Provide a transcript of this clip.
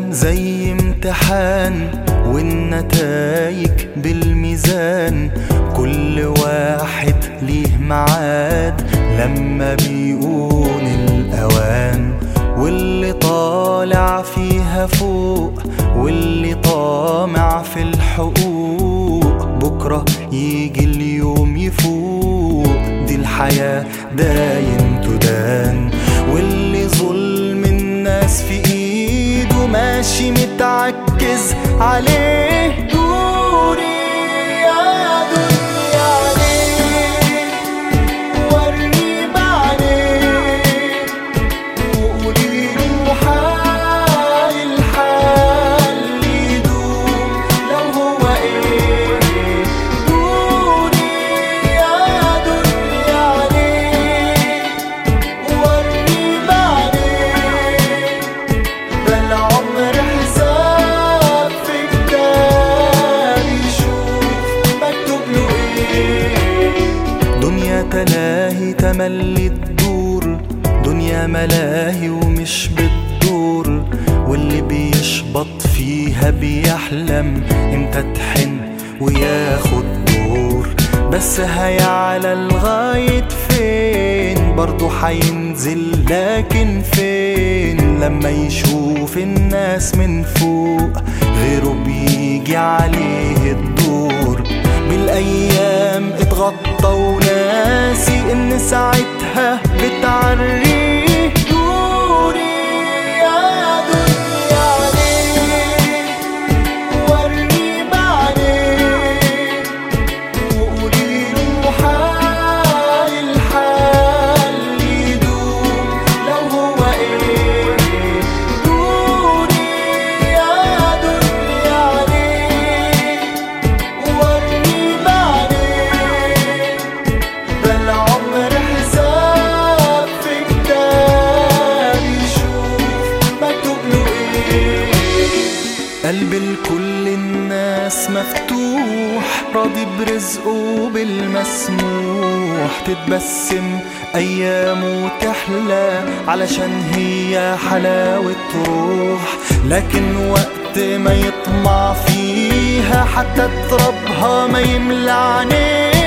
زي امتحان والنتايج بالميزان كل واحد ليه معاد لما بيقول الأوان واللي طالع فيها فوق واللي طامع في الحقوق بكرة يجي اليوم يفوق دي الحياة داين تدان واللي ظلم الناس في ايده ماشي متعكز عليه دوري يا دنيا عليك ورني بعدين وقولي له حال الحال يدوم لو هو ايه دوري يا دنيا عليك ورني بعدين ده العمر حساب في كتاب يشوف مكتوب له ايه دنيا تلاهي تملي الدور دنيا ملاهي ومش بتدور واللي بيشبط فيها بيحلم امتى تحن وياخد دور بس هيعلى لغاية فين برضه هينزل لكن فين لما يشوف الناس من فوق غيره بيجي عليه الدور بالايام اتغطى وناسي ان ساعتها بتعريه دوري يا دنيا عليك ورني بعدين وقولي له حال الحال يدوم لو هو ايه دوري يا دنيا عليك ورني بعدين ده العمر حساب في كتاب يشوف مكتوب له ايه قلب لكل الناس مفتوح راضي برزقه بالمسموح تتبسم ايامه تحلى علشان هي حلاوة روح لكن وقت ما يطمع فيها حتى ترابها ما يملى عينيه